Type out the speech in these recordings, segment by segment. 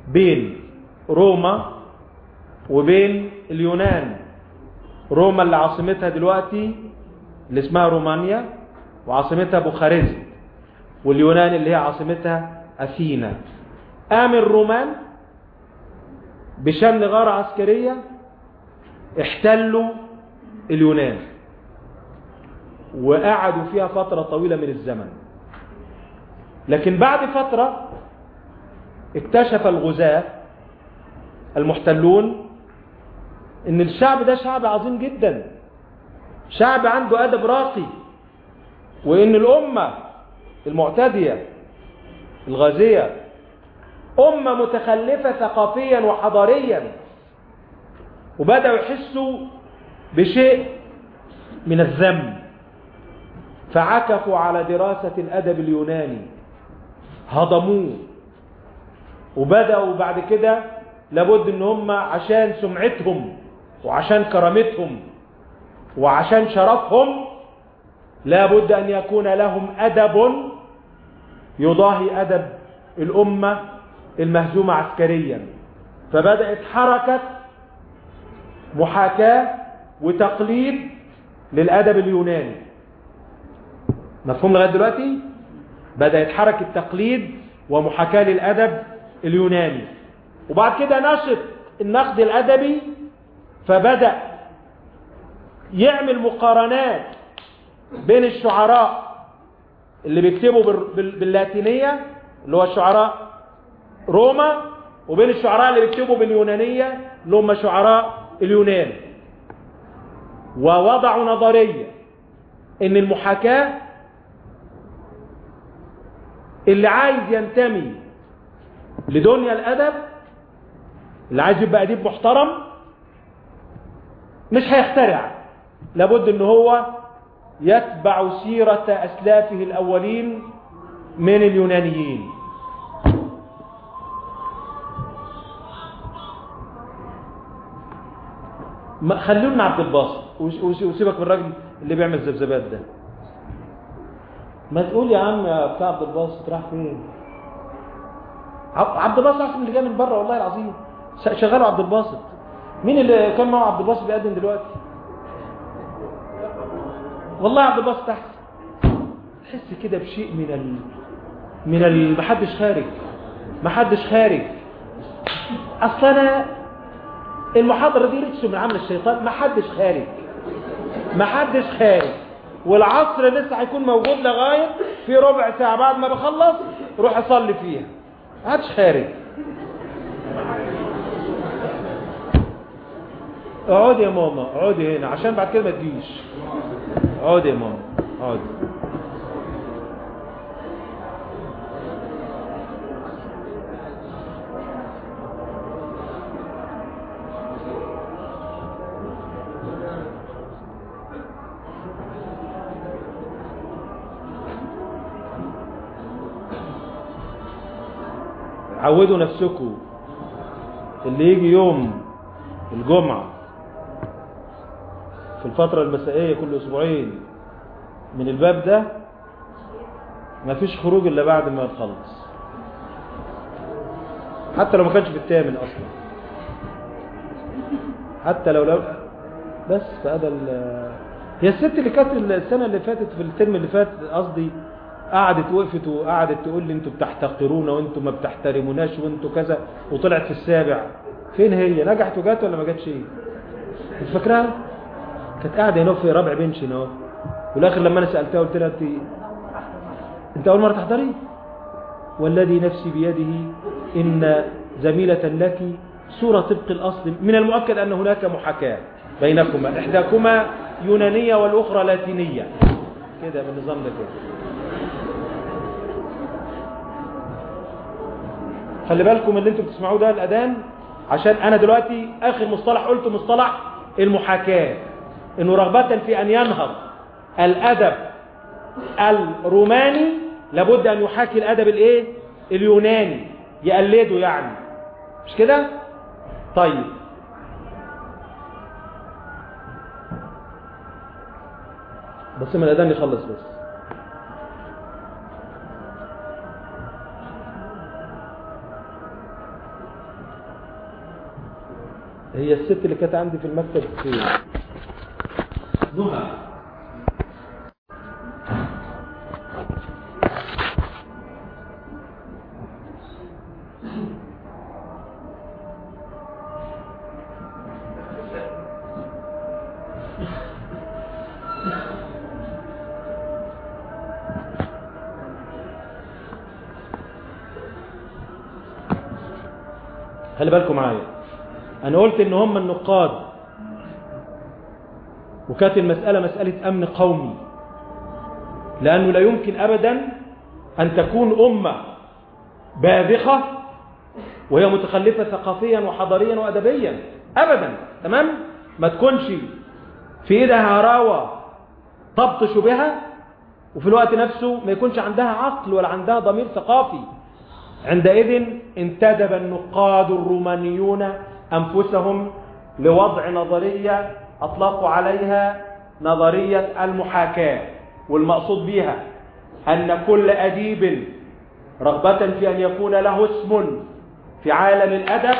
بين روما وبين اليونان روما اللي عاصمتها دلوقتي اللي اسمها رومانيا وعاصمتها بوخارست واليونان اللي هي عاصمتها أثينا قام الرومان بشن غارة عسكرية احتلوا اليونان وقعدوا فيها فترة طويلة من الزمن لكن بعد فترة اكتشف الغزاة المحتلون ان الشعب ده شعب عظيم جدا شعب عنده ادب راقي وان الامة المعتدية الغازية امة متخلفة ثقافيا وحضاريا وبدأوا يحسوا بشيء من الذم فعكفوا على دراسة الأدب اليوناني هضموه وبدأوا بعد كده لابد ان هم عشان سمعتهم وعشان كرامتهم وعشان شرفهم لابد ان يكون لهم ادب يضاهي ادب الامة المهزومة عسكريا فبدأت حركة محاكاة وتقليد للادب اليوناني مفهوم لغاية دلوقتي بدأت حركة تقليد ومحاكاة للادب اليوناني وبعد كده نشط النقد الادبي فبدأ يعمل مقارنات بين الشعراء اللي بيكتبوا باللاتينية اللي هو الشعراء روما وبين الشعراء اللي بيكتبوا باليونانية اللي هم شعراء اليونان ووضعوا نظرية ان المحاكاة اللي عايز ينتمي لدنيا الادب اللي عايز يبقى اديب محترم مش هيخترع لابد ان هو يتبع سيرة اسلافه الاولين من اليونانيين خلونا عبد الباسط وسيبك من الراجل اللي بيعمل زبزبات ده ما تقول يا عم يا بتاع عبد الباسط راح فين عبد الباسط احسن اللي جاي من بره والله العظيم شغاله عبد الباسط مين اللي كان معه عبد الباسط بيقدم دلوقتي والله عبد الباسط احسن تحس كده بشيء من ال... من ال... محدش خارج محدش خارج اصل انا المحاضرة دي رجسوا من عمل الشيطان محدش خارج محدش خارج والعصر لسه هيكون موجود لغاية في ربع ساعة بعد ما بخلص روح اصلي فيها محدش خارج اقعدي يا ماما اقعدي هنا عشان بعد كده ما تجيش اقعدي يا ماما اقعدي عودوا نفسكم اللي يجي يوم الجمعة في الفترة المسائية كل أسبوعين من الباب ده مفيش خروج إلا بعد ما يخلص حتى لو ما كانش في الثامن أصلا حتى لو لو بس فهذا هي الست اللي كانت السنة اللي فاتت في الترم اللي فات قصدي قعدت وقفت وقعدت تقول لي انتوا بتحتقرونا وانتوا ما بتحترموناش وانتوا كذا وطلعت في السابع فين هي نجحت وجات ولا ما جاتش ايه انت فاكراها كانت قاعده هنا في رابع بنش هنا والاخر لما انا سالتها قلت لها انت انت اول مره تحضري والذي نفسي بيده ان زميله لك صوره طبق الاصل من المؤكد ان هناك محاكاه بينكما احداكما يونانيه والاخرى لاتينيه كده بالنظام ده كده خلي بالكم اللي انتم بتسمعوه ده الاذان عشان انا دلوقتي اخر مصطلح قلت مصطلح المحاكاة انه رغبة في ان ينهض الادب الروماني لابد ان يحاكي الادب الايه اليوناني يقلده يعني مش كده طيب بس ما الاذان يخلص بس هي الست اللي كانت عندي في المكتب فين نهى خلي بالكم معايا انا قلت ان هم النقاد وكانت المسألة مسألة امن قومي لانه لا يمكن ابدا ان تكون امة باذخة وهي متخلفة ثقافيا وحضاريا وادبيا ابدا تمام ما تكونش في ايدها هراوة تبطش بها وفي الوقت نفسه ما يكونش عندها عقل ولا عندها ضمير ثقافي عندئذ انتدب النقاد الرومانيون أنفسهم لوضع نظرية أطلقوا عليها نظرية المحاكاة والمقصود بها أن كل أديب رغبة في أن يكون له اسم في عالم الأدب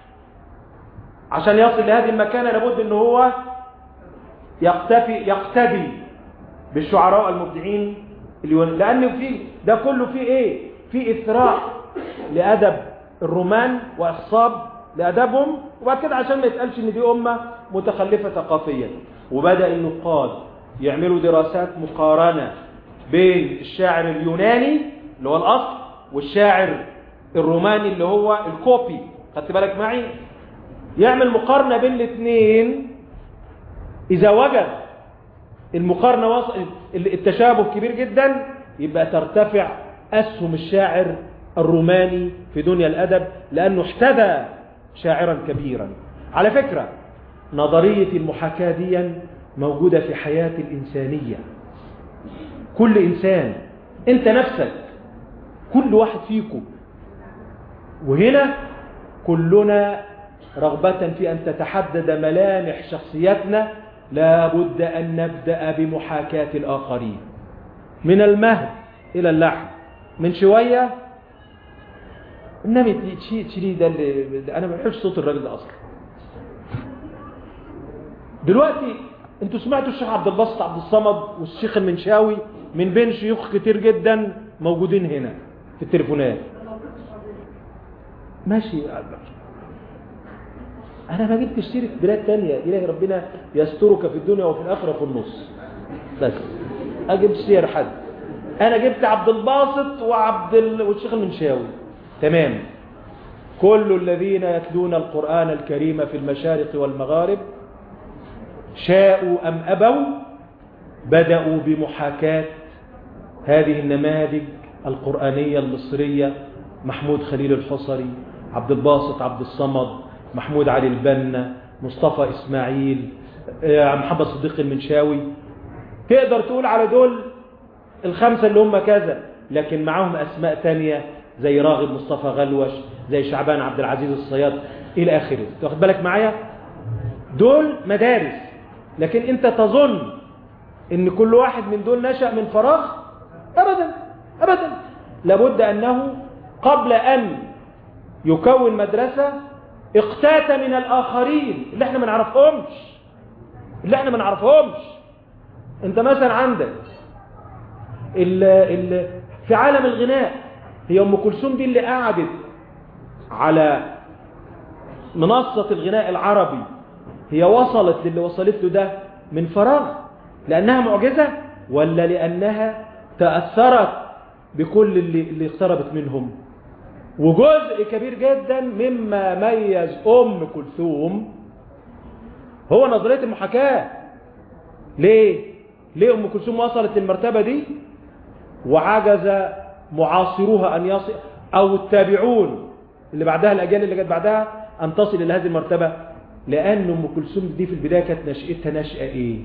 عشان يصل لهذه المكانة لابد أنه هو يقتفي يقتدي بالشعراء المبدعين لأن في ده كله فيه إيه؟ في إثراء لأدب الرومان وإخصاب لأدبهم وبعد كده عشان ما يتقالش إن دي أمة متخلفة ثقافيا وبدأ النقاد يعملوا دراسات مقارنة بين الشاعر اليوناني اللي هو الأصل والشاعر الروماني اللي هو الكوبي خدت بالك معي يعمل مقارنة بين الاثنين إذا وجد المقارنة وصل التشابه كبير جدا يبقى ترتفع أسهم الشاعر الروماني في دنيا الأدب لأنه احتذى شاعرا كبيرا على فكرة نظرية المحاكاة دي موجودة في حياة الإنسانية كل إنسان أنت نفسك كل واحد فيكم وهنا كلنا رغبة في أن تتحدد ملامح شخصيتنا لا بد أن نبدأ بمحاكاة الآخرين من المهد إلى اللحم من شوية النبي تشيلي ده اللي أنا ما بحبش صوت الراجل ده أصلا دلوقتي انتوا سمعتوا الشيخ عبد الباسط عبد الصمد والشيخ المنشاوي من بين شيوخ كتير جدا موجودين هنا في التليفونات ماشي انا ما جبتش سيره بلاد تانية الهي ربنا يسترك في الدنيا وفي الاخره في النص بس اجيب سير حد انا جبت عبد الباسط وعبد ال... والشيخ المنشاوي تمام كل الذين يتلون القران الكريم في المشارق والمغارب شاءوا ام ابوا بداوا بمحاكاه هذه النماذج القرانيه المصريه محمود خليل الحصري عبد الباسط عبد الصمد محمود علي البنا مصطفى إسماعيل محمد صديق المنشاوي تقدر تقول على دول الخمسة اللي هم كذا لكن معاهم أسماء تانية زي راغب مصطفى غلوش زي شعبان عبد العزيز الصياد إلى آخره تاخد بالك معايا دول مدارس لكن أنت تظن أن كل واحد من دول نشأ من فراغ أبدا أبدا لابد أنه قبل أن يكون مدرسة اقتات من الآخرين اللي احنا ما نعرفهمش اللي احنا ما نعرفهمش انت مثلا عندك ال ال في عالم الغناء هي ام كلثوم دي اللي قعدت على منصة الغناء العربي هي وصلت للي وصلت له ده من فراغ لأنها معجزة ولا لأنها تأثرت بكل اللي, اللي اقتربت منهم وجزء كبير جدا مما ميز أم كلثوم هو نظرية المحاكاة ليه؟ ليه أم كلثوم وصلت للمرتبة دي وعجز معاصروها أن يصل أو التابعون اللي بعدها الأجيال اللي جت بعدها أن تصل إلى هذه المرتبة لأن أم كلثوم دي في البداية كانت نشأتها نشأة إيه؟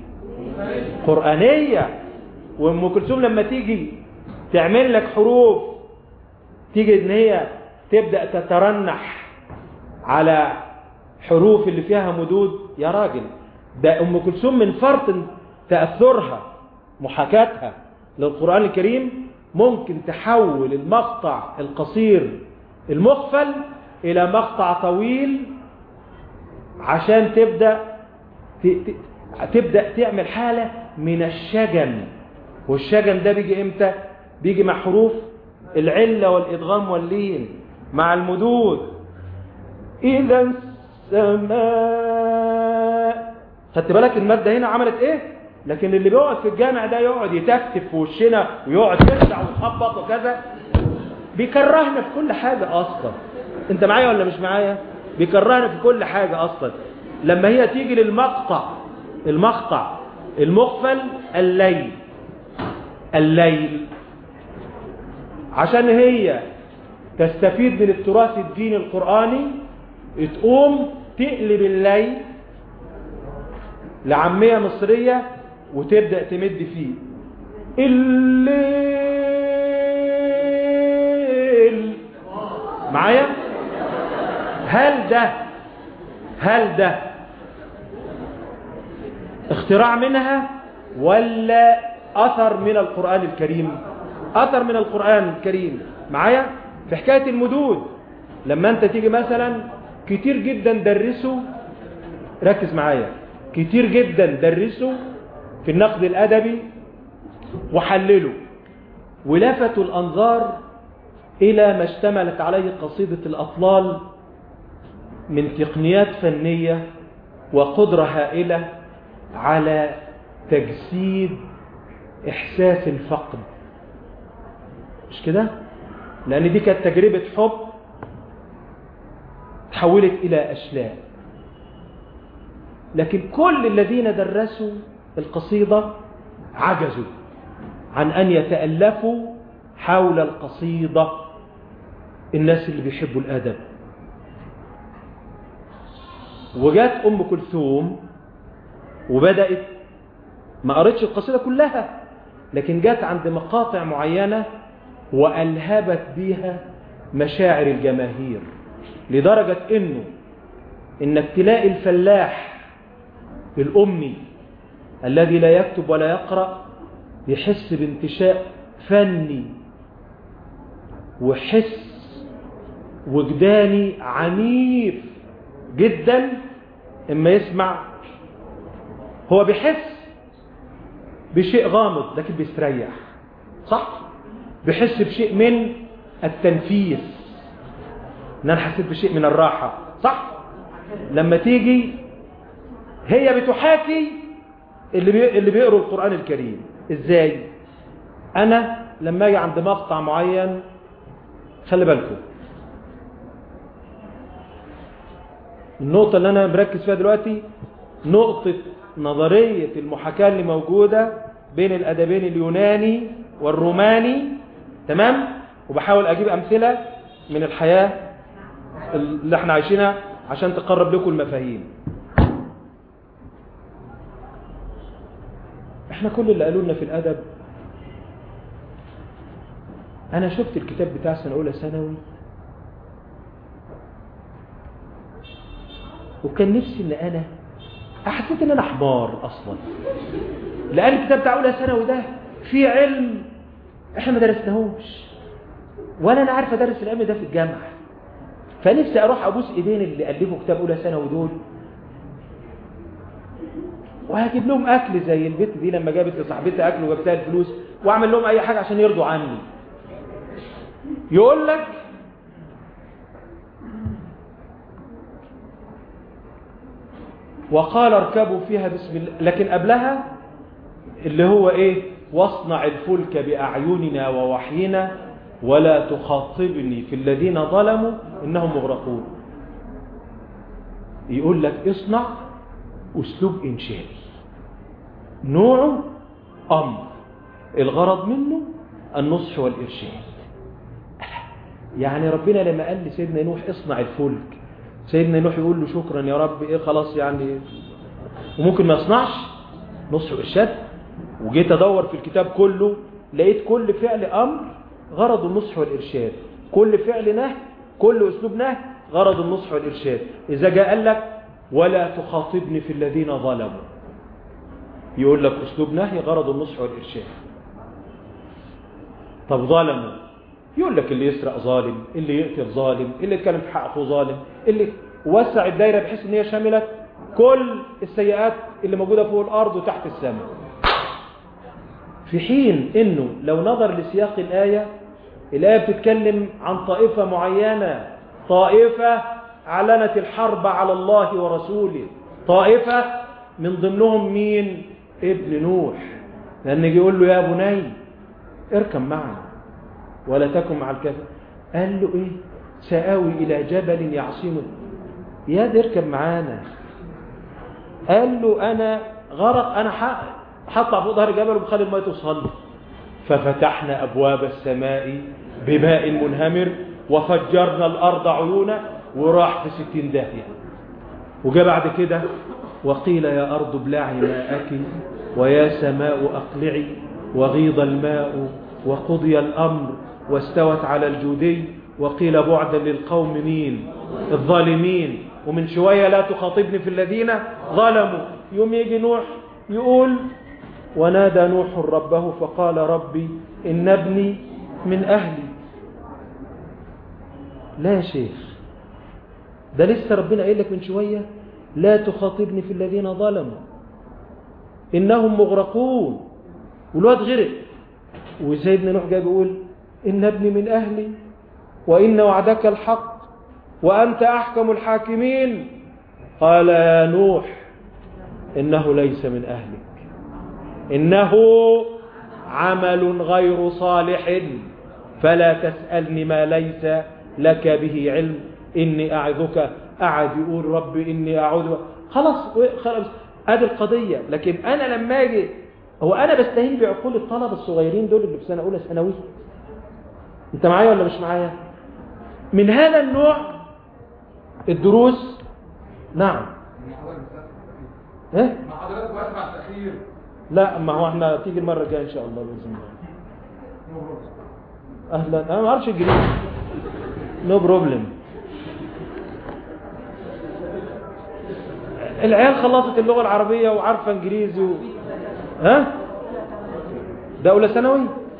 قرآنية وأم كلثوم لما تيجي تعمل لك حروف تيجي إن هي تبدأ تترنح على حروف اللي فيها مدود يا راجل ده أم كلثوم من فرط تأثرها محاكاتها للقرآن الكريم ممكن تحول المقطع القصير المخفل إلى مقطع طويل عشان تبدأ تبدأ تعمل حالة من الشجن والشجن ده بيجي امتى بيجي مع حروف العلة والإدغام واللين مع المدود إذا السماء خدت بالك المادة هنا عملت ايه لكن اللي بيقعد في الجامع ده يقعد يتفتف في وشنا ويقعد يرجع ويخبط وكذا بيكرهنا في كل حاجة أصلا انت معايا ولا مش معايا بيكرهنا في كل حاجة أصلا لما هي تيجي للمقطع المقطع المغفل الليل الليل عشان هي تستفيد من التراث الديني القرآني تقوم تقلب الليل لعامية مصرية وتبدأ تمد فيه الليل معايا هل ده هل ده اختراع منها ولا أثر من القرآن الكريم أثر من القرآن الكريم معايا في حكاية المدود لما أنت تيجي مثلا كتير جدا درسوا ركز معايا كتير جدا درسوا في النقد الأدبي وحللوا ولفتوا الأنظار إلى ما اشتملت عليه قصيدة الأطلال من تقنيات فنية وقدرة هائلة على تجسيد إحساس الفقد مش كده؟ لأن دي كانت تجربة حب تحولت إلى أشلاء لكن كل الذين درسوا القصيدة عجزوا عن أن يتألفوا حول القصيدة الناس اللي بيحبوا الأدب وجات أم كلثوم وبدأت ما قريتش القصيدة كلها لكن جات عند مقاطع معينة وألهبت بها مشاعر الجماهير لدرجة انه انك تلاقي الفلاح الامي الذي لا يكتب ولا يقرأ يحس بانتشاء فني وحس وجداني عنيف جدا اما يسمع هو بيحس بشيء غامض لكن بيستريح صح بيحس بشيء من التنفيس ان انا حسيت بشيء من الراحة صح لما تيجي هي بتحاكي اللي بي... اللي بيقروا القرآن الكريم ازاي انا لما اجي عند مقطع معين خلي بالكم النقطة اللي انا مركز فيها دلوقتي نقطة نظرية المحاكاة اللي موجودة بين الادبين اليوناني والروماني تمام وبحاول اجيب امثلة من الحياة اللي احنا عايشينها عشان تقرب لكم المفاهيم احنا كل اللي قالوا لنا في الادب انا شفت الكتاب بتاع سنه اولى ثانوي وكان نفسي ان انا حسيت ان انا حمار اصلا لان الكتاب بتاع اولى ثانوي ده فيه علم احنا ما درسناهوش ولا انا عارف ادرس العلم ده في الجامعه فنفسي اروح ابوس ايدين اللي الفوا كتاب اولى ثانوي دول وهجيب لهم اكل زي البت دي لما جابت لصاحبتها اكل وجابت لها الفلوس واعمل لهم اي حاجه عشان يرضوا عني يقول لك وقال اركبوا فيها بسم الله لكن قبلها اللي هو ايه واصنع الفلك باعيننا ووحينا ولا تخاطبني في الذين ظلموا انهم مغرقون يقول لك اصنع اسلوب انشائي نوعه امر الغرض منه النصح والارشاد يعني ربنا لما قال لسيدنا نوح اصنع الفلك سيدنا نوح يقول له شكرا يا رب ايه خلاص يعني وممكن ما يصنعش نصح وارشاد وجيت ادور في الكتاب كله لقيت كل فعل امر غرض النصح والارشاد كل فعل نهي كل اسلوب نهي غرض النصح والارشاد اذا جاء قال لك ولا تخاطبني في الذين ظلموا يقول لك اسلوب نهي غرض النصح والارشاد طب ظلموا يقول لك اللي يسرق ظالم اللي يقتل ظالم اللي يتكلم في حق اخوه ظالم اللي ووسع الدايرة بحيث ان هي شملت كل السيئات اللي موجودة فوق الارض وتحت السماء في حين انه لو نظر لسياق الآية الآية بتتكلم عن طائفة معينة طائفة أعلنت الحرب على الله ورسوله طائفة من ضمنهم مين ابن نوح لأن يجي يقول له يا بني اركب معنا ولا تكن مع الكافر قال له ايه سآوي إلى جبل يعصمني يا دي اركب معانا قال له أنا غرق أنا حطع فوق ظهر جبل وبخلي الماء توصل لي ففتحنا أبواب السماء بماء منهمر وفجرنا الأرض عيونا وراح في ستين داهية وجاء بعد كده وقيل يا أرض ابلعي ماءك ويا سماء أقلعي وغيض الماء وقضي الأمر واستوت على الجودي وقيل بعدا للقوم مين الظالمين ومن شوية لا تخاطبني في الذين ظلموا يوم يجي نوح يقول ونادى نوح ربه فقال ربي إن ابني من أهلي لا يا شيخ ده لسه ربنا قايل لك من شوية لا تخاطبني في الذين ظلموا إنهم مغرقون والواد غرق وسيدنا نوح جاي بيقول إن ابني من أهلي وإن وعدك الحق وأنت أحكم الحاكمين قال يا نوح إنه ليس من أهلك إنه عمل غير صالح فلا تسألني ما ليس لك به علم إني أعظك أعد يقول ربي إني أعوذ خلاص خلاص ادي القضية لكن أنا لما أجي هو أنا بستهين بعقول الطلبة الصغيرين دول اللي في سنة أولى ثانوي أنت معايا ولا مش معايا من هذا النوع الدروس نعم ايه مع حضرتك واسمع التأخير لا ما هو احنا تيجي المرة الجاية ان شاء الله بإذن الله اهلا انا ما اعرفش انجليزي نو بروبلم العيال خلصت اللغة العربية وعارفة انجليزي و... ها ده اولى ثانوي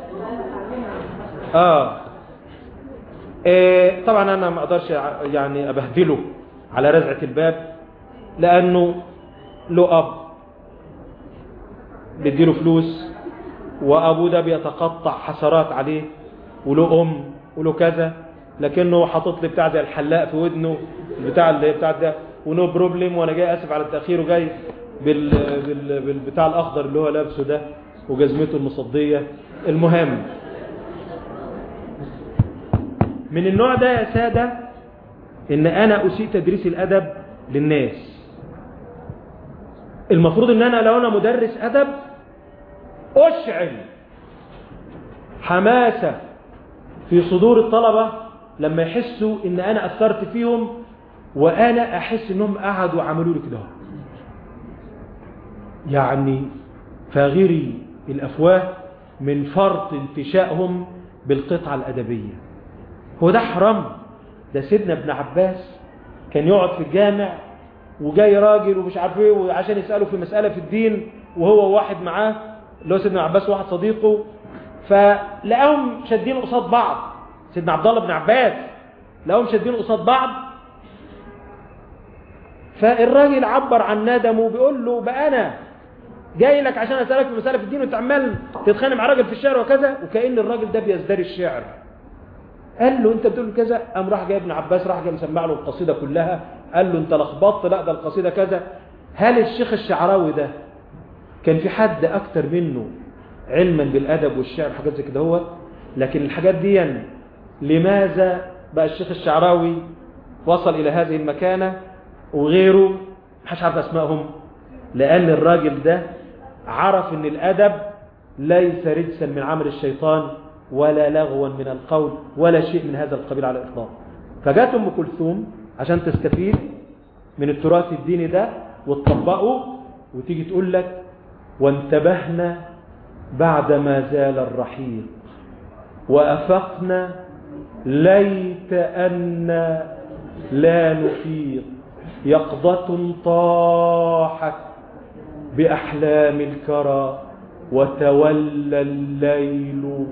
آه. اه طبعا انا ما اقدرش يعني ابهدله على رزعة الباب لانه له اب بيديله فلوس وابوه ده بيتقطع حسرات عليه وله ام وله كذا لكنه حاطط لي بتاع زي الحلاق في ودنه بتاع اللي بتاع ده ونو بروبلم وانا جاي اسف على التاخير وجاي بال بال بالبتاع الاخضر اللي هو لابسه ده وجزمته المصديه المهم من النوع ده يا ساده ان انا اسيء تدريس الادب للناس المفروض ان انا لو انا مدرس ادب اشعل حماسة في صدور الطلبة لما يحسوا ان انا اثرت فيهم وانا احس انهم قعدوا عملوا لي كده يعني فاغري الافواه من فرط انتشائهم بالقطعة الادبية هو ده حرام ده سيدنا ابن عباس كان يقعد في الجامع وجاي راجل ومش عارف ايه وعشان يسأله في مسألة في الدين وهو واحد معاه اللي هو سيدنا عباس واحد صديقه فلقاهم شادين قصاد بعض سيدنا عبد الله بن عباس لقاهم شادين قصاد بعض فالراجل عبر عن ندمه بيقول له بقى انا جاي لك عشان اسالك في مساله في الدين وانت عمال تتخانق مع راجل في الشارع وكذا وكأن الراجل ده بيزدري الشعر قال له انت بتقول كذا قام راح جاي ابن عباس راح جاي مسمع له القصيده كلها قال له انت لخبطت لا ده القصيده كذا هل الشيخ الشعراوي ده كان في حد اكتر منه علما بالادب والشعر حاجات زي كده هو لكن الحاجات دي لماذا بقى الشيخ الشعراوي وصل الى هذه المكانه وغيره محدش عارف اسمائهم لان الراجل ده عرف ان الادب ليس رجسا من عمل الشيطان ولا لغوا من القول ولا شيء من هذا القبيل على الإطلاق فجاءت أم كلثوم عشان تستفيد من التراث الديني ده وتطبقه وتيجي تقول لك وانتبهنا بعدما زال الرحيل وأفقنا ليت أن لا نفيق يقظة طاحت بأحلام الكرى وتولى الليل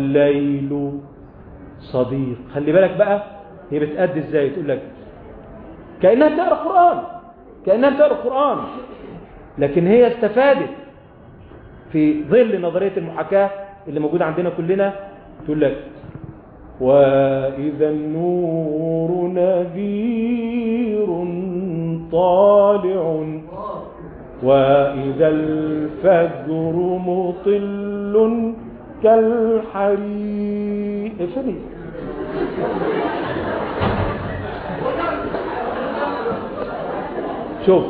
والليل صديق خلي بالك بقى هي بتأدي ازاي تقول لك كأنها بتقرأ قرآن كأنها بتقرأ قرآن لكن هي استفادت في ظل نظرية المحاكاة اللي موجودة عندنا كلنا تقول لك وإذا النور نذير طالع وإذا الفجر مطل كالحريق افري شوف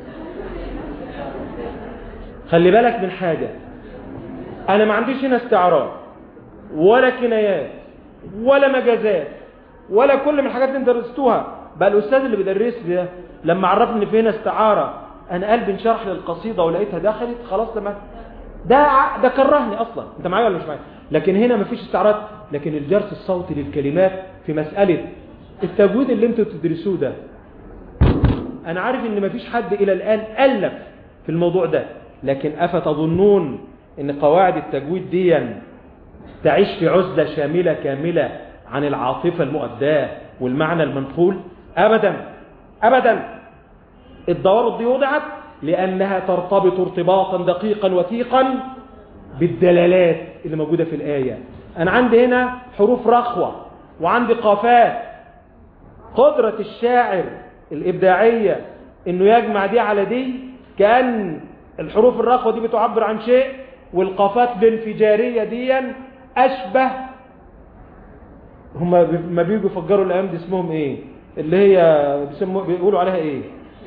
خلي بالك من حاجة أنا ما عنديش هنا استعراض ولا كنايات ولا مجازات ولا كل من الحاجات اللي انت درستوها بقى الأستاذ اللي بيدرس لي ده لما عرفني ان في هنا استعارة أنا قلبي انشرح للقصيدة ولقيتها دخلت خلاص لما ده ع- ده كرهني أصلا أنت معايا ولا مش معايا لكن هنا مفيش استعراض لكن الجرس الصوتي للكلمات في مسألة التجويد اللي انتوا بتدرسوه ده أنا عارف إن مفيش حد إلى الآن ألف في الموضوع ده لكن أفتظنون إن قواعد التجويد دي تعيش في عزلة شاملة كاملة عن العاطفة المؤداة والمعنى المنقول أبدا أبدا الضوابط دي وضعت لأنها ترتبط ارتباطا دقيقا وثيقا بالدلالات اللي موجودة في الآية أنا عندي هنا حروف رخوة وعندي قافات قدرة الشاعر الإبداعية إنه يجمع دي على دي كأن الحروف الرخوة دي بتعبر عن شيء والقافات الانفجارية دي أشبه هما بي- ما بيجوا يفجروا الأيام دي اسمهم إيه اللي هي بيسموا بيقولوا عليها إيه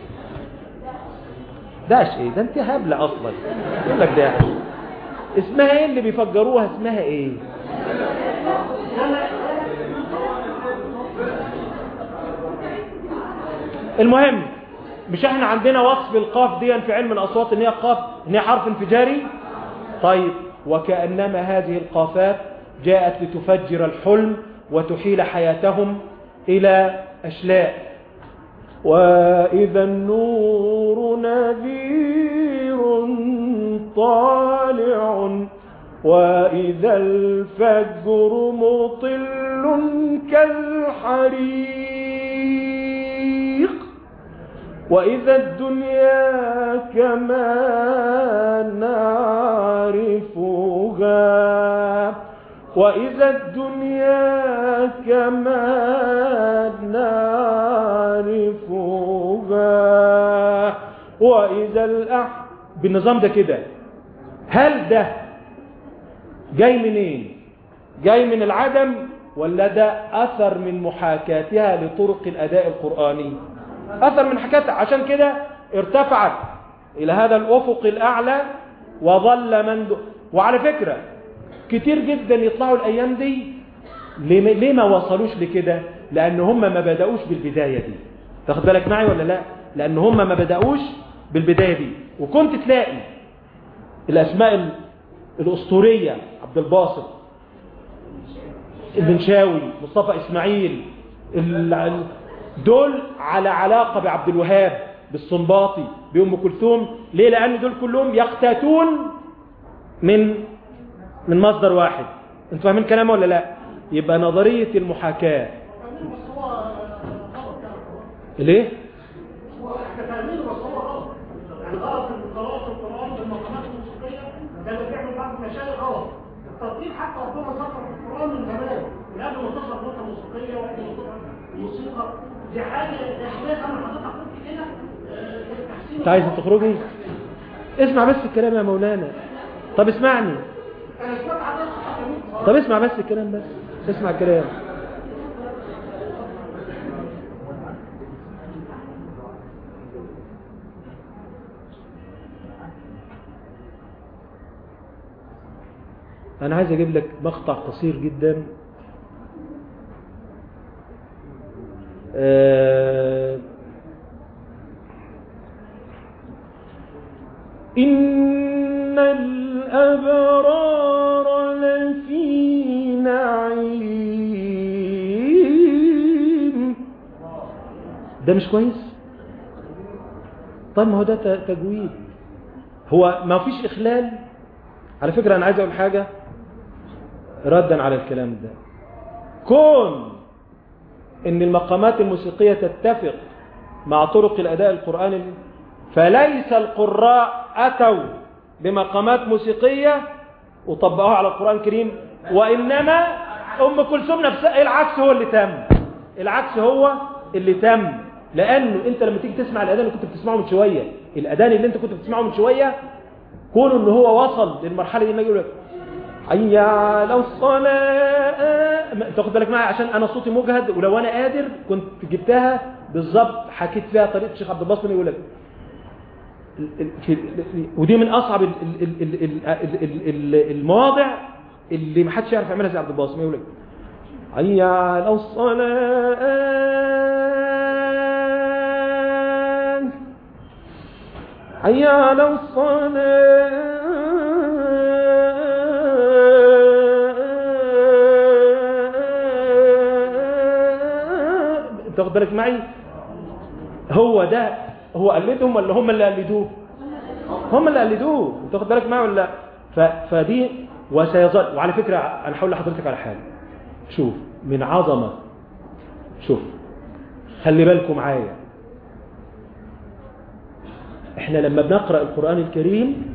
داش إيه ده أنت هبلة أصلا يقول لك داش اسمها إيه اللي بيفجروها اسمها إيه المهم مش احنا عندنا وصف القاف دي في علم الاصوات ان هي قاف ان هي حرف انفجاري طيب وكانما هذه القافات جاءت لتفجر الحلم وتحيل حياتهم الى اشلاء واذا النور نذير طالع واذا الفجر مطل كالحريق وإذا الدنيا كما نعرفها وإذا الدنيا كما نعرفها وإذا الأح بالنظام ده كده هل ده جاي منين جاي من العدم ولا ده أثر من محاكاتها لطرق الأداء القرآني أثر من حكايتها عشان كده ارتفعت إلى هذا الأفق الأعلى وظل من دو وعلى فكرة كتير جدا يطلعوا الأيام دي ليه ما- ليه ما وصلوش لكده لأن هم ما بدأوش بالبداية دي تاخد بالك معي ولا لا لأن هم ما بدأوش بالبداية دي وكنت تلاقي الأسماء ال- الأسطورية عبد الباسط المنشاوي مصطفى إسماعيل ال- ال- دول على علاقة بعبد الوهاب بالصنباطي بأم كلثوم ليه لأن دول كلهم يقتاتون من من مصدر واحد انتوا فاهمين كلامي ولا لا يبقى نظرية المحاكاة ليه هو احنا فاهمينه بس هو غلط يعني غلط في قراءة القرآن بالمقامات الموسيقية ده اللي بيعمل بعض المشايخ غلط الترتيب حتى ربنا ذكر في القرآن من زمان من قبل ما تظهر نوتة موسيقية وقبل ما تظهر الموسيقى دي حاجة دي حاجة انا حضرتك قلت كده آه، تحسين انت عايز تخرجي اسمع بس الكلام يا مولانا طب اسمعني انا سمعت حضرتك حضرتك طب اسمع بس الكلام بس اسمع الكلام انا عايز اجيب لك مقطع قصير جدا آه، إن الأبرار لفي نعيم ده مش كويس طيب ما هو ده ت- تجويد هو ما فيش إخلال على فكرة أنا عايز أقول حاجة ردا على الكلام ده كون ان المقامات الموسيقية تتفق مع طرق الأداء القرآني فليس القراء أتوا بمقامات موسيقية وطبقوها على القرآن الكريم وإنما أم كلثوم نفسها العكس هو اللي تم العكس هو اللي تم لأنه أنت لما تيجي تسمع الأذان اللي كنت بتسمعه من شوية الأذان اللي أنت كنت بتسمعه من شوية كونه إن هو وصل للمرحلة دي ما يقول لك حي على الصلاة تاخد بالك معايا عشان أنا صوتي مجهد ولو أنا قادر كنت جبتها بالظبط حكيت فيها طريقة الشيخ عبد الباسط يقول لك ودي من أصعب ال- ال- ال- ال- ال- ال- المواضع اللي ما حدش يعرف يعملها زي عبد الباسط يقول لك حي على الصلاة حي على الصلاة تاخد بالك معي هو ده هو قلدهم ولا هم اللي قلدوه هم اللي قلدوه تاخد بالك معي ولا لا ف- فدي وسيظل وعلى فكرة انا هقول لحضرتك على حاجة شوف من عظمة شوف خلي بالكم معايا احنا لما بنقرأ القرآن الكريم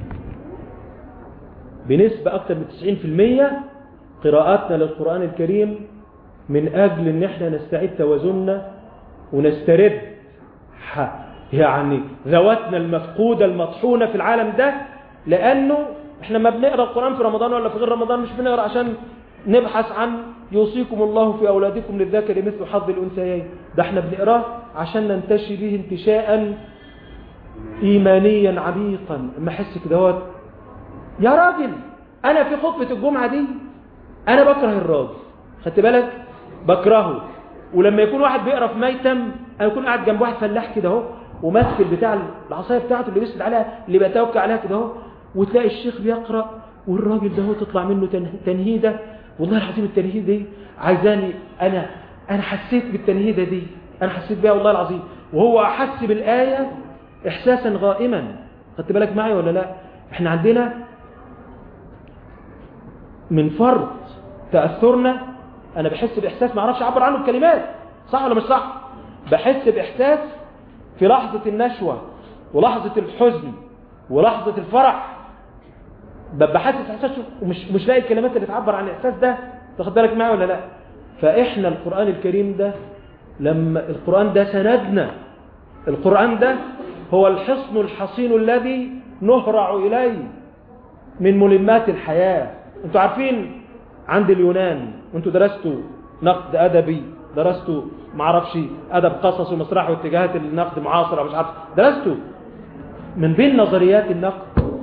بنسبة أكثر من 90% قراءاتنا للقرآن الكريم من أجل أن احنا نستعيد توازننا ونسترد ح- يعني ذواتنا المفقودة المطحونة في العالم ده لأنه احنا ما بنقرأ القرآن في رمضان ولا في غير رمضان مش بنقرأ عشان نبحث عن يوصيكم الله في أولادكم للذكر مثل حظ الأنثيين ده احنا بنقراه عشان ننتشي به انتشاء إيمانيا عميقا اما احس كده هو يا راجل أنا في خطبة الجمعة دي أنا بكره الراجل خدت بالك بكرهه ولما يكون واحد بيقرا في ميتم انا اكون قاعد جنب واحد فلاح كده اهو وماسك بتاع العصايه بتاعته اللي بيسند عليها اللي بيتوكل عليها كده اهو وتلاقي الشيخ بيقرا والراجل ده هو تطلع منه تن- تنهيده والله العظيم التنهيده دي عايزاني انا انا حسيت بالتنهيده دي انا حسيت بيها والله العظيم وهو احس بالايه احساسا غائما خدت بالك معي ولا لا احنا عندنا من فرط تأثرنا أنا بحس بإحساس ما أعرفش أعبر عنه بكلمات صح ولا مش صح بحس بإحساس في لحظة النشوة ولحظة الحزن ولحظة الفرح ببقى حاسس إحساس ومش مش لاقي الكلمات اللي تعبر عن الإحساس ده تاخد بالك معايا ولا لا فإحنا القرآن الكريم ده لما القرآن ده سندنا القرآن ده هو الحصن الحصين الذي نهرع إليه من ملمات الحياة انتوا عارفين عند اليونان وانتوا درستوا نقد أدبي درستوا معرفش أدب قصص ومسرح واتجاهات النقد معاصرة مش عارف درستوا من بين نظريات النقد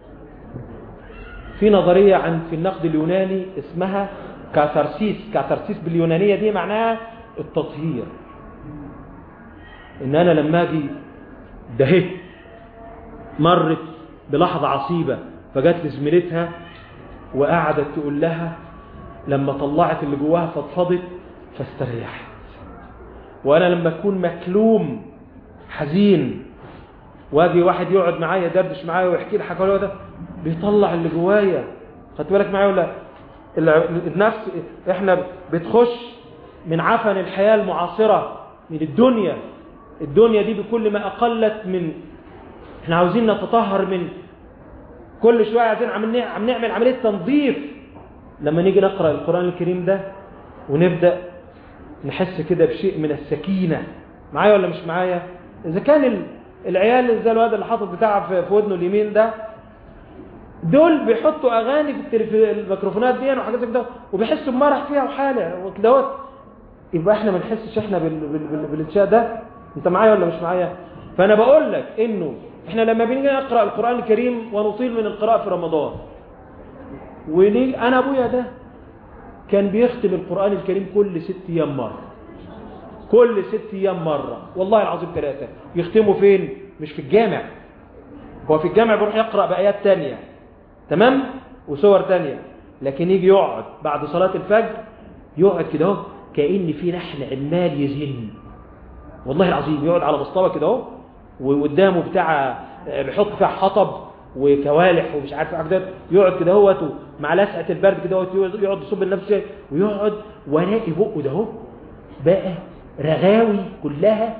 في نظرية عن في النقد اليوناني اسمها كاثارسيس كاثارسيس باليونانية دي معناها التطهير ان انا لما اجي دهيت مرت بلحظة عصيبة فجت لزميلتها وقعدت تقول لها لما طلعت اللي جواها فضفضت فاستريحت وانا لما اكون مكلوم حزين واجي واحد يقعد معايا يدردش معايا ويحكي لي حكايه ده بيطلع اللي جوايا خدت بالك معايا ولا الع- النفس احنا بتخش من عفن الحياه المعاصره من الدنيا الدنيا دي بكل ما اقلت من احنا عاوزين نتطهر من كل شويه عايزين عم نع- عم نعمل عمليه تنظيف لما نيجي نقرا القران الكريم ده ونبدا نحس كده بشيء من السكينه معايا ولا مش معايا اذا كان ال- العيال اللي زي الواد اللي حاطط بتاعه في في ودنه اليمين ده دول بيحطوا اغاني في التلف... الميكروفونات دي وحاجات زي كده وبيحسوا بمرح فيها وحاله وكدهوت يبقى احنا ما نحسش احنا بال... بال... بال... بالانشاء ده انت معايا ولا مش معايا فانا بقول لك انه احنا لما بنيجي نقرا القران الكريم ونطيل من القراءه في رمضان ونيجي انا ابويا ده كان بيختم القران الكريم كل ست ايام مره كل ست ايام مره والله العظيم ثلاثه يختموا فين مش في الجامع هو في الجامع بيروح يقرا بايات تانية تمام وسور تانية لكن يجي يقعد بعد صلاه الفجر يقعد كده اهو كان في نحل عمال يزن والله العظيم يقعد على بسطوه كده اهو وقدامه بتاع بيحط فيها حطب وكوالح ومش عارف حاجات يقعد كده اهوت مع لسعه البرد كده اهوت يقعد يصب لنفسه ويقعد والاقي بقه ده اهو بقى رغاوي كلها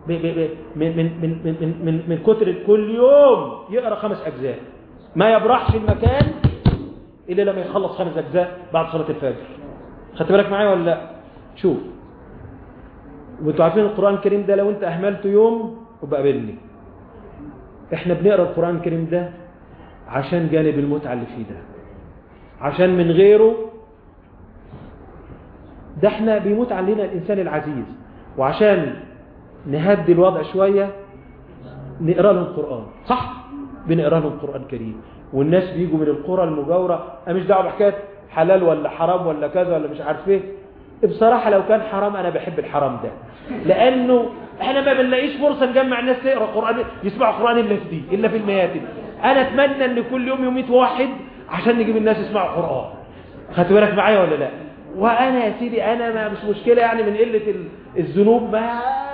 ب- ب- ب- من من من من من من, من كتر كل يوم يقرا خمس اجزاء ما يبرحش المكان الا لما يخلص خمس اجزاء بعد صلاه الفجر خدت بالك معايا ولا لا شوف وانتوا عارفين القران الكريم ده لو انت اهملته يوم يبقى قابلني احنا بنقرا القران الكريم ده عشان جانب المتعه اللي فيه ده عشان من غيره ده احنا بيموت علينا الانسان العزيز وعشان نهدي الوضع شويه نقرا لهم القران صح بنقرا لهم القران الكريم والناس بيجوا من القرى المجاوره انا مش دعوه بحكايه حلال ولا حرام ولا كذا ولا مش عارف ايه بصراحه لو كان حرام انا بحب الحرام ده لانه احنا ما بنلاقيش فرصه نجمع الناس تقرا قران يسمعوا قران الا في دي الا في المياتم انا اتمنى ان كل يوم يوم 100 واحد عشان نجيب الناس يسمعوا قران خدت بالك معايا ولا لا وانا يا سيدي انا ما مش مشكله يعني من قله ال- الذنوب ما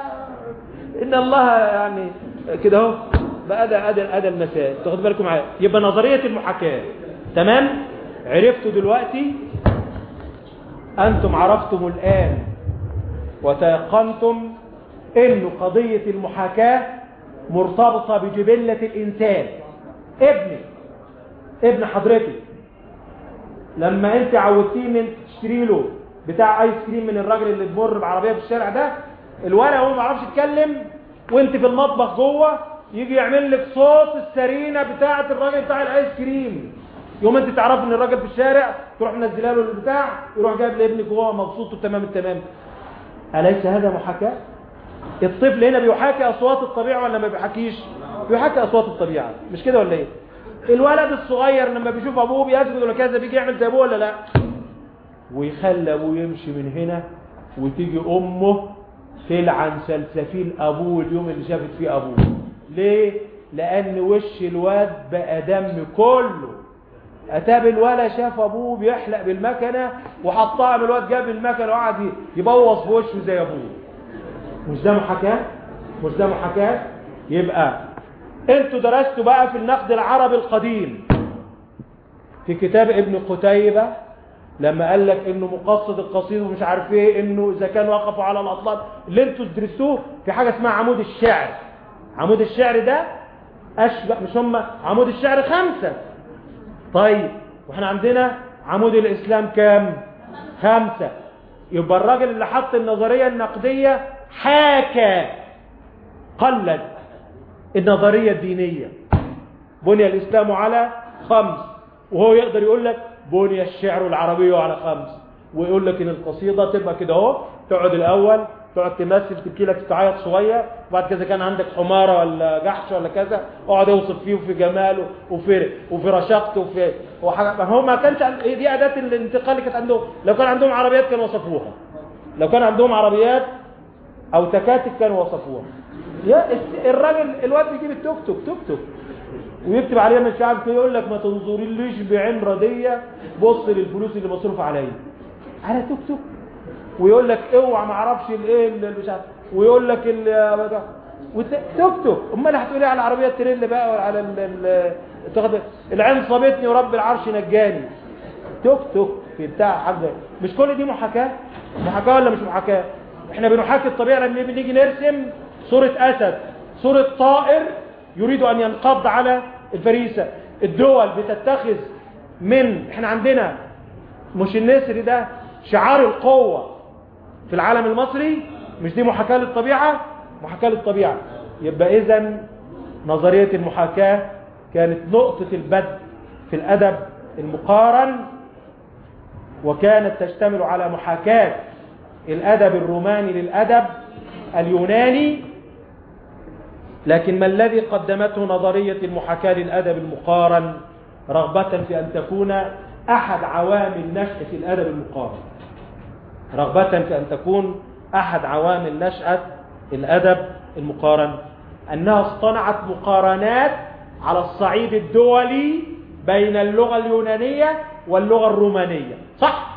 ان الله يعني كده اهو بقى ده ادى ادى المسائل تاخد بالكم معايا يبقى نظريه المحاكاه تمام عرفتوا دلوقتي انتم عرفتم الان وتيقنتم ان قضيه المحاكاه مرتبطه بجبله الانسان ابنك ابن حضرتك لما انت عودتيه ان انت تشتري له بتاع ايس كريم من الراجل اللي بيمر بعربيه في الشارع ده الولد هو ما بيعرفش يتكلم وانت في المطبخ جوه يجي يعمل لك صوت السرينه بتاعه الراجل بتاع الايس كريم يوم انت تعرف ان الراجل في الشارع تروح منزلها له البتاع يروح جايب لابنك وهو مبسوط وتمام التمام اليس هذا محاكاه الطفل هنا بيحاكي اصوات الطبيعه ولا ما بيحاكيش بيحاكي اصوات الطبيعه مش كده ولا ايه الولد الصغير لما بيشوف ابوه بيسجد ولا كذا بيجي يعمل زي ابوه ولا لا ويخلي ابوه يمشي من هنا وتيجي امه تلعن سلسفيل ابوه اليوم اللي شافت فيه ابوه ليه لان وش الواد بقى دم كله اتاب الولا شاف ابوه بيحلق بالمكنه وحطها من الواد جاب المكنه وقعد يبوظ في وشه زي ابوه مش ده محاكاه مش ده محاكاه يبقى انتوا درستوا بقى في النقد العربي القديم في كتاب ابن قتيبة لما قال لك انه مقصد القصيد ومش عارف ايه انه اذا كان وقفوا على الاطلال اللي انتوا درستوه في حاجة اسمها عمود الشعر عمود الشعر ده اشبه مش هم عمود الشعر خمسة طيب واحنا عندنا عمود الاسلام كام خمسة يبقى الراجل اللي حط النظرية النقدية حاكى قلد النظرية الدينية بني الإسلام على خمس وهو يقدر يقول لك بني الشعر العربي على خمس ويقول لك ان القصيدة تبقى كده اهو تقعد الأول تقعد تمثل تبكي لك تعيط شوية وبعد كذا كان عندك حمارة ولا جحش ولا كذا اقعد اوصف فيه وفي جماله وفي وفي رشاقته وفي وحاجة ما هو ما كانش عن- هي دي أداة الانتقال اللي كانت عندهم لو كان عندهم عربيات كانوا وصفوها لو كان عندهم عربيات او تكاتك كانوا وصفوها يا الس- الراجل الواد بيجيب التوك توك توك توك ويكتب عليها مش عارف ايه يقول لك ما تنظريليش بعين رديه بص للفلوس اللي مصروف عليا على توك توك ويقول لك اوعى ما اعرفش الايه اللي مش عارف ويقول لك ال وت- توك توك امال هتقولي على عربيه تريل بقى ولا على ال- ال- تاخد العين صابتني ورب العرش نجاني توك توك في بتاع حاجه مش كل دي محاكاه محاكاه ولا مش محاكاه احنا بنحاكي الطبيعه لما بنيجي نرسم صوره اسد صوره طائر يريد ان ينقض على الفريسه الدول بتتخذ من احنا عندنا مش النسر ده شعار القوه في العالم المصري مش دي محاكاه للطبيعه محاكاه للطبيعه يبقى اذا نظريه المحاكاه كانت نقطه البدء في الادب المقارن وكانت تشتمل على محاكاة الأدب الروماني للأدب اليوناني لكن ما الذي قدمته نظرية المحاكاة للأدب المقارن رغبة في أن تكون أحد عوامل نشأة الأدب المقارن رغبة في أن تكون أحد عوامل نشأة الأدب المقارن أنها اصطنعت مقارنات على الصعيد الدولي بين اللغة اليونانية واللغة الرومانية صح؟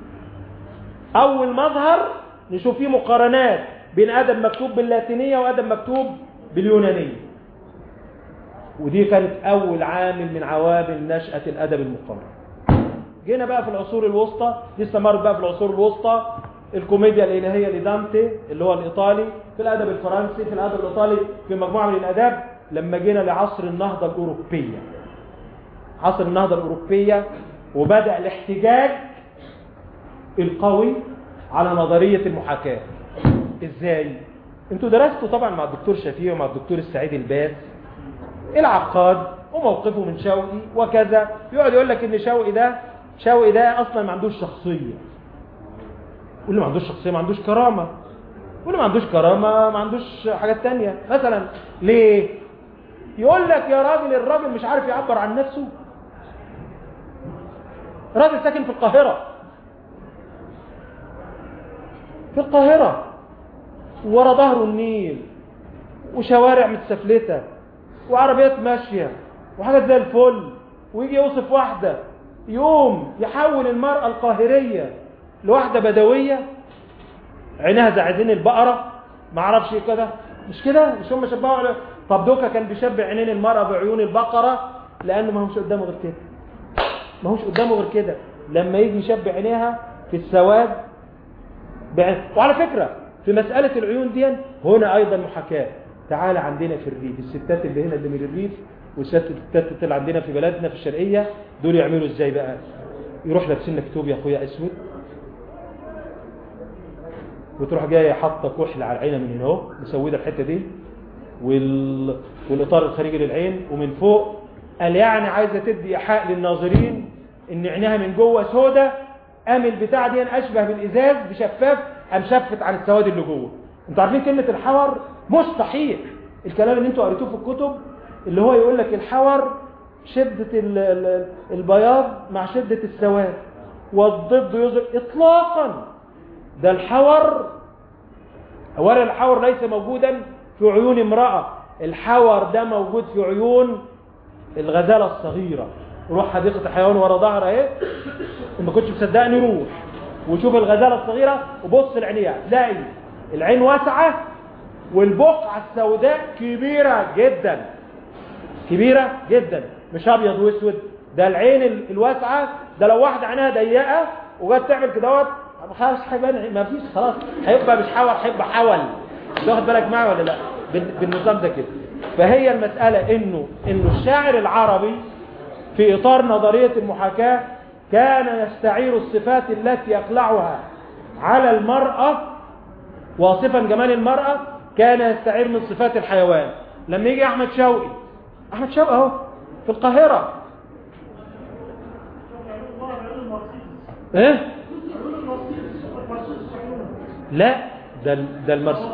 أول مظهر نشوف فيه مقارنات بين أدب مكتوب باللاتينية وأدب مكتوب باليونانية ودي كانت أول عامل من عوامل نشأة الأدب المقارن جينا بقى في العصور الوسطى دي استمرت بقى في العصور الوسطى الكوميديا الإلهية لدانتي اللي هو الإيطالي في الأدب الفرنسي في الأدب الإيطالي في مجموعة من الأداب لما جينا لعصر النهضة الأوروبية عصر النهضة الأوروبية وبدأ الاحتجاج القوي على نظرية المحاكاة ازاي انتوا درستوا طبعا مع الدكتور شفيع ومع الدكتور السعيد الباز العقاد وموقفه من شوقي وكذا يقعد يقول لك ان شوقي ده شوقي ده اصلا ما عندوش شخصية واللي ما عندوش شخصية ما عندوش كرامة واللي ما عندوش كرامة ما عندوش حاجات تانية مثلا ليه يقول لك يا راجل الراجل مش عارف يعبر عن نفسه راجل ساكن في القاهرة في القاهرة ورا ظهره النيل وشوارع متسفلتة وعربيات ماشية وحاجات زي الفل ويجي يوصف واحدة يوم يحول المرأة القاهرية لواحدة بدوية عينها زي عينين البقرة ما اعرفش ايه كده مش كده مش هم شبهوا على طب دوكا كان بيشبه عينين المرأة بعيون البقرة لانه ما هوش قدامه غير كده ما هوش قدامه غير كده لما يجي يشبه عينيها في السواد بعين وعلى فكرة في مسألة العيون دي هنا أيضا محاكاة تعال عندنا في الريف الستات اللي هنا اللي من الريف والستات اللي عندنا في بلدنا في الشرقية دول يعملوا ازاي بقى يروح لابسين لك توب يا اخويا اسود وتروح جايه حاطه كحل على العينه من هنا اهو مسوده الحته دي وال... والاطار الخارجي للعين ومن فوق قال يعني عايزه تدي ايحاء للناظرين ان عينها من جوه سودة قام البتاع دي اشبه بالازاز بشفاف قام شفت عن السواد اللي جوه انتوا عارفين كلمه الحور مستحيل الكلام اللي انتوا قريتوه في الكتب اللي هو يقول لك الحور شدة ال- ال- البياض مع شدة السواد والضد يظهر اطلاقا ده الحور اولا الحور ليس موجودا في عيون امرأة الحور ده موجود في عيون الغزالة الصغيرة روح حديقة الحيوان ورا ظهرها اهي ما كنتش مصدقني روح وشوف الغزالة الصغيرة وبص لعينيها تلاقي العين واسعة والبقعة السوداء كبيرة جدا كبيرة جدا مش ابيض واسود ده العين ال- الواسعة ده لو واحدة عينها ضيقة وجت تعمل كدهوت خلاص هيبان ما فيش خلاص هيبقى مش حول هيبقى حول انت واخد بالك معايا ولا لا بال- بالنظام ده كده فهي المسألة انه انه الشاعر العربي في اطار نظرية المحاكاة كان يستعير الصفات التي يخلعها على المرأة واصفا جمال المرأة كان يستعير من صفات الحيوان لما يجي احمد شوقي احمد شوقي اهو في القاهرة ايه لا ده ال- ده المرسى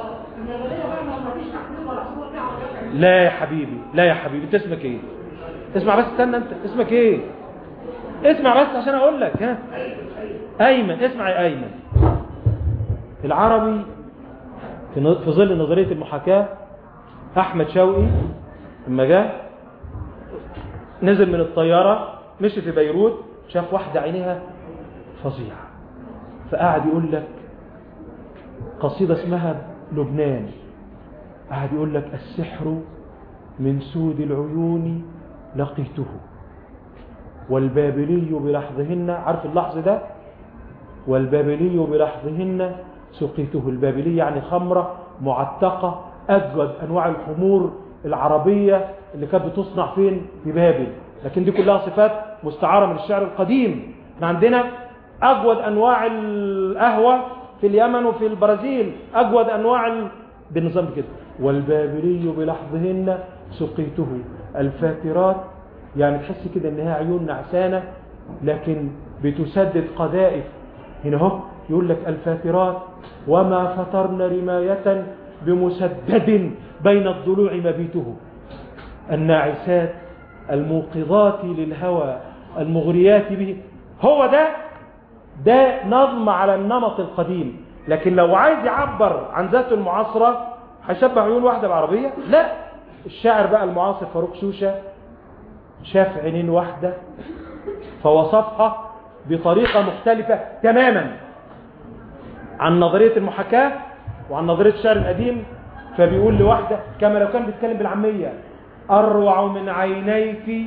لا يا حبيبي لا يا حبيبي انت اسمك ايه اسمع بس استنى انت اسمك ايه اسمع بس عشان اقول لك ها ايمن اسمع يا ايمن العربي في ن- في ظل نظريه المحاكاه احمد شوقي لما جاء نزل من الطياره مشي في بيروت شاف واحده عينيها فظيعه فقعد يقول لك قصيده اسمها لبنان قعد يقول لك السحر من سود العيون لقيته والبابلي بلحظهن عارف اللحظ ده والبابلي بلحظهن سقيته البابلي يعني خمرة معتقة أجود أنواع الخمور العربية اللي كانت بتصنع فين في بابل لكن دي كلها صفات مستعارة من الشعر القديم احنا عندنا أجود أنواع القهوة في اليمن وفي البرازيل أجود أنواع ال... بالنظام كده والبابلي بلحظهن سقيته الفاترات يعني تحس كده انها عيون نعسانة لكن بتسدد قذائف هنا اهو يقول لك الفاترات وما فترن رماية بمسدد بين الضلوع مبيته الناعسات الموقظات للهوى المغريات به هو ده ده نظم على النمط القديم لكن لو عايز يعبر عن ذاته المعاصرة هيشبه عيون واحدة بعربية لا الشاعر بقى المعاصر فاروق شوشة شاف عينين واحدة فوصفها بطريقة مختلفة تماما عن نظرية المحاكاة وعن نظرية الشعر القديم فبيقول لواحدة كما لو كان بيتكلم بالعامية أروع من عينيك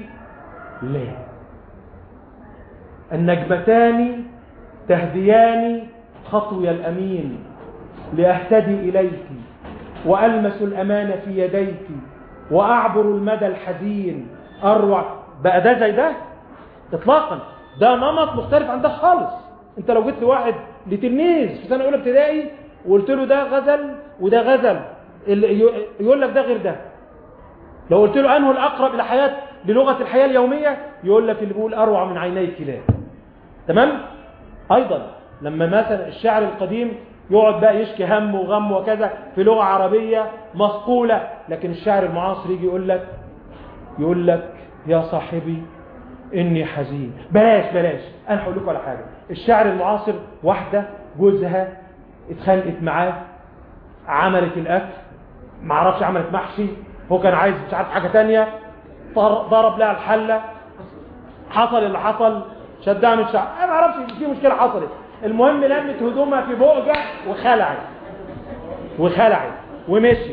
لا النجمتان تهديان خطوي الأمين لأهتدي إليك وألمس الأمان في يديك وأعبر المدى الحزين أروع بقى ده زي ده إطلاقا ده نمط مختلف عن ده خالص انت لو جيت لواحد لتلميذ في سنة أولى ابتدائي وقلت له ده غزل وده غزل يقول لك ده غير ده لو قلت له أنه الأقرب إلى حياة للغة الحياة اليومية يقول لك اللي بيقول أروع من عيني كلاب تمام أيضا لما مثلا الشعر القديم يقعد بقى يشكي هم وغم وكذا في لغة عربية مصقولة لكن الشاعر المعاصر يجي يقول لك يقول لك يا صاحبي إني حزين بلاش بلاش أنا هقول لكم على حاجة الشاعر المعاصر واحدة جوزها اتخانقت معاه عملت الأكل معرفش عملت محشي هو كان عايز مش عارف حاجة تانية ضرب لها الحلة حصل اللي حصل شدها من الشعر انا ما اعرفش في مشكلة حصلت المهم لمت هدومها في بؤجة وخلعت وخلعت ومشي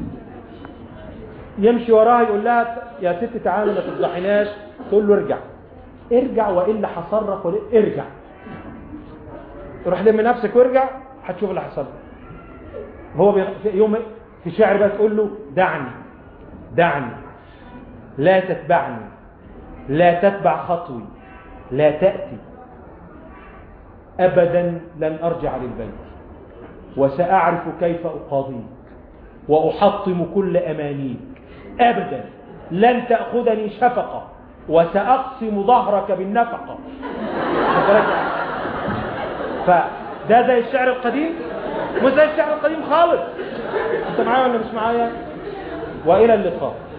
يمشي وراها يقول لها يا ست تعالى ما تفضحناش تقول له ارجع ارجع والا هصرخ ولا ارجع تروح لم نفسك وارجع هتشوف اللي حصل هو في يوم في شعر بقى تقول له دعني دعني لا تتبعني لا تتبع خطوي لا تأتي أبدا لن أرجع للبيت وسأعرف كيف أقاضيك وأحطم كل أمانيك أبدا لن تأخذني شفقة وسأقسم ظهرك بالنفقة فده زي الشعر القديم مش زي الشعر القديم خالص انت معايا ولا مش معايا وإلى اللقاء